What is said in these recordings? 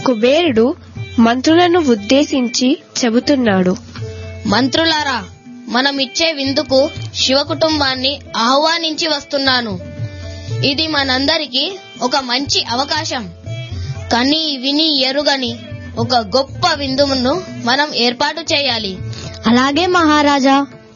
కుబేరుడు మంత్రులను ఉద్దేశించి చెబుతున్నాడు మంత్రులారా మనం ఇచ్చే విందుకు శివ కుటుంబాన్ని ఆహ్వానించి వస్తున్నాను ఇది మనందరికీ ఒక మంచి అవకాశం కని విని ఎరుగని ఒక గొప్ప విందును మనం ఏర్పాటు చేయాలి అలాగే మహారాజా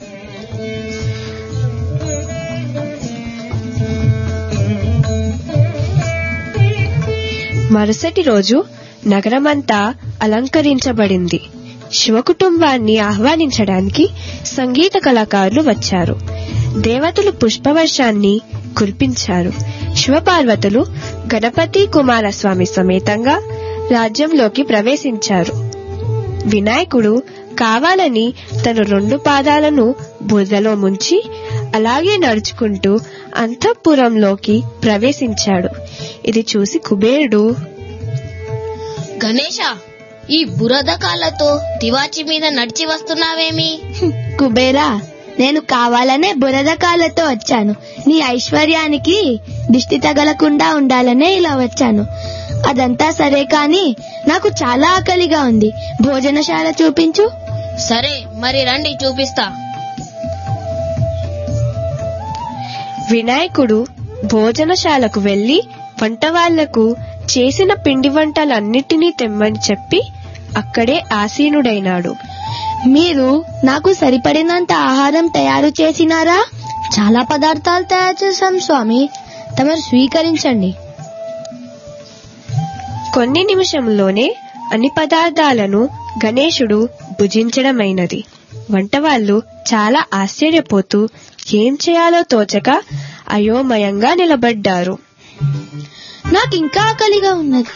మరుసటి రోజు నగరమంతా అలంకరించబడింది శివ కుటుంబాన్ని ఆహ్వానించడానికి సంగీత కళాకారులు వచ్చారు దేవతలు పుష్పవర్షాన్ని కురిపించారు శివపార్వతులు గణపతి కుమారస్వామి సమేతంగా రాజ్యంలోకి ప్రవేశించారు వినాయకుడు కావాలని తన రెండు పాదాలను బురదలో ముంచి అలాగే నడుచుకుంటూ అంతఃపురంలోకి ప్రవేశించాడు ఇది చూసి కుబేరుడు గణేష ఈ బురద కాళ్ళతో తివాచి మీద నడిచి వస్తున్నావేమి కుబేరా నేను కావాలనే బురద కాళ్ళతో వచ్చాను నీ ఐశ్వర్యానికి దిష్టి తగలకుండా ఉండాలనే ఇలా వచ్చాను అదంతా సరే కాని నాకు చాలా ఆకలిగా ఉంది భోజనశాల చూపించు సరే మరి రండి చూపిస్తా వినాయకుడు భోజనశాలకు వెళ్లి వంటవాళ్లకు చేసిన పిండి వంటలన్నిటినీ తెమ్మని చెప్పి అక్కడే ఆసీనుడైనాడు మీరు నాకు సరిపడినంత ఆహారం తయారు చేసినారా చాలా పదార్థాలు తయారు చేశాం స్వామి తమరు స్వీకరించండి కొన్ని నిమిషంలోనే అన్ని పదార్థాలను గణేశుడు భుజించడమైనది వంటవాళ్లు చాలా ఆశ్చర్యపోతూ ఏం చేయాలో తోచక అయోమయంగా నిలబడ్డారు నాకు ఇంకా ఆకలిగా ఉన్నది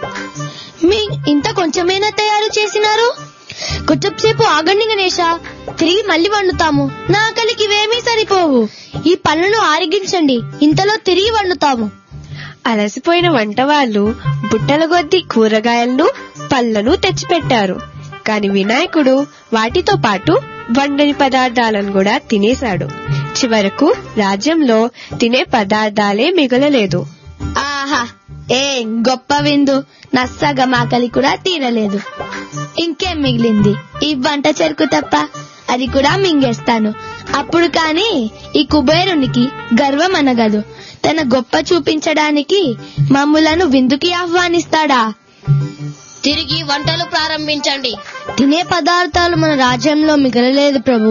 మీ ఇంత కొంచెమైనా తయారు చేసినారు కొంచెం సేపు ఆగండి గణేష తిరిగి మళ్ళీ వండుతాము నా ఆకలికి ఇవేమీ సరిపోవు ఈ పళ్ళను ఆరగించండి ఇంతలో తిరిగి వండుతాము అలసిపోయిన వంటవాళ్లు బుట్టల కొద్ది కూరగాయలను పళ్లను తెచ్చిపెట్టారు కాని వినాయకుడు వాటితో పాటు వండని పదార్థాలను కూడా తినేశాడు చివరకు రాజ్యంలో తినే పదార్థాలే మిగలలేదు ఆహా ఏం గొప్ప విందు నా సగం ఆకలి కూడా తీరలేదు ఇంకేం మిగిలింది ఈ వంట చెరుకు తప్ప అది కూడా మింగేస్తాను అప్పుడు కాని ఈ కుబేరునికి గర్వం అనగదు తన గొప్ప చూపించడానికి మమ్ములను విందుకి ఆహ్వానిస్తాడా తిరిగి వంటలు ప్రారంభించండి తినే పదార్థాలు మన రాజ్యంలో మిగలలేదు ప్రభు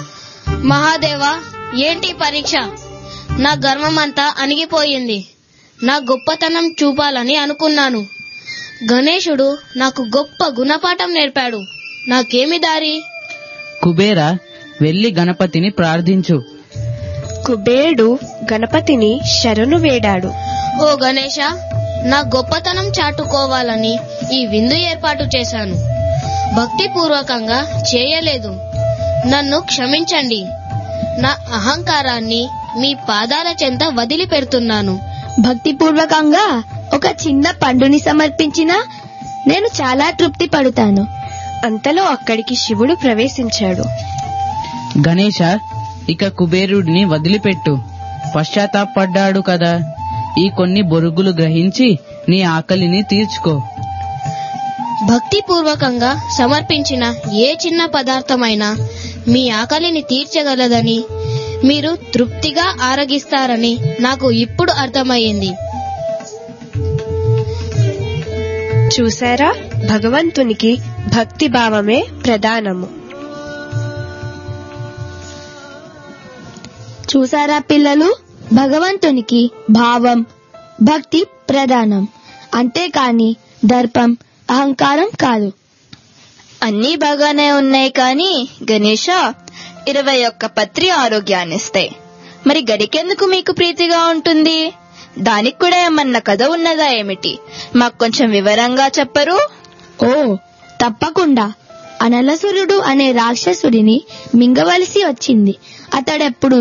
మహాదేవా ఏంటి పరీక్ష నా గర్వమంతా అణిగిపోయింది నా గొప్పతనం చూపాలని అనుకున్నాను గణేశుడు నాకు గొప్ప గుణపాఠం నేర్పాడు నాకేమి దారి కుబేర వెళ్లి గణపతిని ప్రార్థించు కుబేరుడు గణపతిని శరణు వేడాడు ఓ గణేష నా గొప్పతనం చాటుకోవాలని ఈ విందు ఏర్పాటు చేశాను భక్తిపూర్వకంగా చేయలేదు నన్ను క్షమించండి నా అహంకారాన్ని మీ పాదాల చెంత వదిలిపెడుతున్నాను భక్తిపూర్వకంగా ఒక చిన్న పండుని సమర్పించినా నేను చాలా తృప్తి పడుతాను అంతలో అక్కడికి శివుడు ప్రవేశించాడు గణేష ఇక కుబేరుడిని వదిలిపెట్టు పశ్చాత్తాపడ్డాడు కదా ఈ కొన్ని బొరుగులు గ్రహించి నీ ఆకలిని తీర్చుకో భక్తిపూర్వకంగా సమర్పించిన ఏ చిన్న పదార్థమైనా మీ ఆకలిని తీర్చగలదని మీరు తృప్తిగా ఆరగిస్తారని నాకు ఇప్పుడు అర్థమయ్యింది చూసారా భగవంతునికి భక్తి భావమే ప్రధానము చూసారా పిల్లలు భగవంతునికి భావం భక్తి ప్రధానం అంతేకాని దర్పం అహంకారం కాదు అన్నీ బాగానే ఉన్నాయి కానీ గణేష ఇరవై ఒక్క పత్రి ఆరోగ్యాన్నిస్తాయి మరి గడికెందుకు మీకు ప్రీతిగా ఉంటుంది దానికి కూడా ఏమన్నా కథ ఉన్నదా ఏమిటి మాకు కొంచెం వివరంగా చెప్పరు ఓ తప్పకుండా అనలసురుడు అనే రాక్షసుడిని మింగవలసి వచ్చింది అతడెప్పుడు